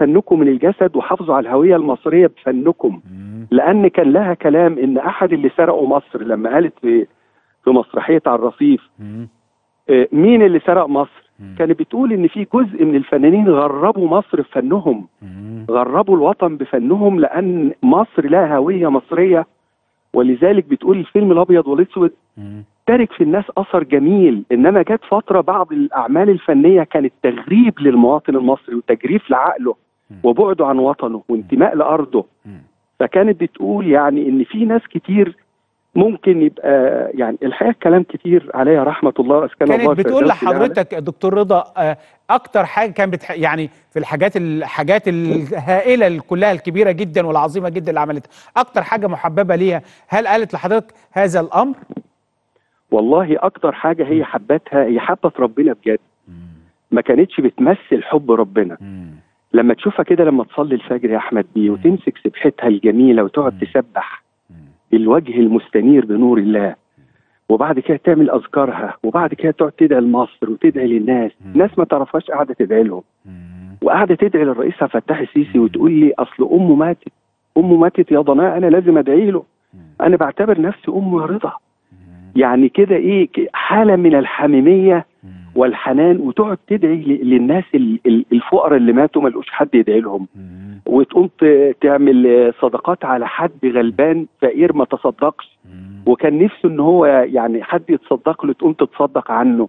فنكم من الجسد وحافظوا على الهويه المصريه بفنكم مم. لان كان لها كلام ان احد اللي سرقوا مصر لما قالت في في مسرحيه على الرصيف مم. آه، مين اللي سرق مصر مم. كانت بتقول ان في جزء من الفنانين غربوا مصر بفنهم مم. غربوا الوطن بفنهم لان مصر لها هويه مصريه ولذلك بتقول الفيلم الابيض والاسود مم. تارك في الناس اثر جميل انما جت فتره بعض الاعمال الفنيه كانت تغريب للمواطن المصري وتجريف لعقله مم. وبعده عن وطنه وانتماء لارضه مم. فكانت بتقول يعني ان في ناس كتير ممكن يبقى يعني الحقيقه كلام كتير عليها رحمه الله واسكنها الله كانت بتقول الفردوس الأعلى. لحضرتك يا دكتور رضا آه، اكتر حاجه كان بتح... يعني في الحاجات الحاجات الهائله اللي كلها الكبيره جدا والعظيمه جدا اللي عملتها اكتر حاجه محببه ليها هل قالت لحضرتك هذا الامر والله اكتر حاجه هي حبتها هي حبت ربنا بجد ما كانتش بتمثل حب ربنا لما تشوفها كده لما تصلي الفجر يا احمد بيه وتمسك سبحتها الجميله وتقعد تسبح الوجه المستنير بنور الله وبعد كده تعمل اذكارها وبعد كده تقعد تدعي لمصر وتدعي للناس مم. ناس ما تعرفهاش قاعده تدعي لهم وقاعده تدعي للرئيس عبد الفتاح السيسي وتقول لي اصل امه ماتت امه ماتت يا ضناء انا لازم ادعي له انا بعتبر نفسي امه يا رضا يعني كده ايه ك- حاله من الحميميه والحنان وتقعد تدعي ل- للناس ال- ال- الفقراء اللي ماتوا ما لقوش حد يدعي لهم وتقوم ت- تعمل آه، صدقات على حد غلبان فقير ما تصدقش وكان نفسه ان هو يعني حد يتصدق له تقوم تتصدق عنه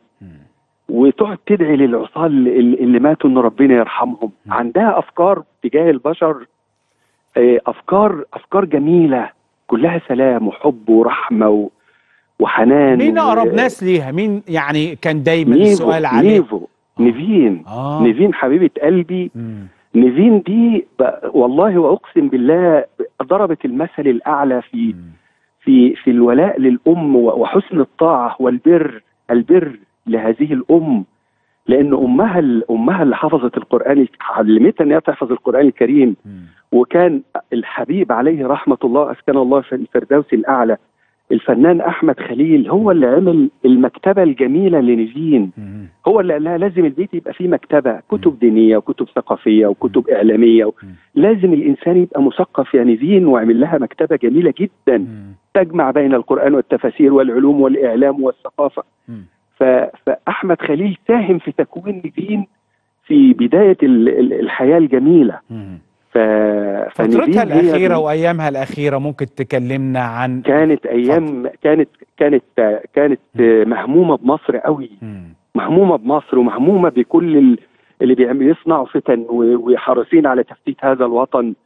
وتقعد تدعي للعصاة اللي, اللي ماتوا ان ربنا يرحمهم مم. عندها افكار تجاه البشر آه، افكار افكار جميله كلها سلام وحب ورحمه و- وحنان مين و- اقرب ناس ليها مين يعني كان دايما نيفو السؤال عليه نيفو نيفين اه نيفين حبيبه قلبي مم. نيفين دي ب- والله واقسم بالله ضربت المثل الاعلى في مم. في في الولاء للام و- وحسن الطاعه والبر البر لهذه الام لان امها ال- امها اللي حفظت القران علمتها ان هي تحفظ القران الكريم مم. وكان الحبيب عليه رحمه الله اسكن الله في الفردوس الاعلى الفنان احمد خليل هو اللي عمل المكتبه الجميله لنيفين مم. هو اللي قال لها لازم البيت يبقى فيه مكتبه كتب دينيه وكتب ثقافيه وكتب اعلاميه مم. لازم الانسان يبقى مثقف يا نيفين وعمل لها مكتبه جميله جدا مم. تجمع بين القرآن والتفاسير والعلوم والإعلام والثقافة مم. ف- فأحمد خليل ساهم في تكوين نيفين في بداية ال- ال- الحياة الجميلة مم. ف... فترتها فنيفين هي الاخيره دي وايامها الاخيره ممكن تكلمنا عن كانت أيام كانت كانت كانت مهمومة بمصر قوي مم. مهمومة بمصر ومهمومة بكل ال- اللي بيعمل يصنعوا فتن و- وحريصين على تفتيت هذا الوطن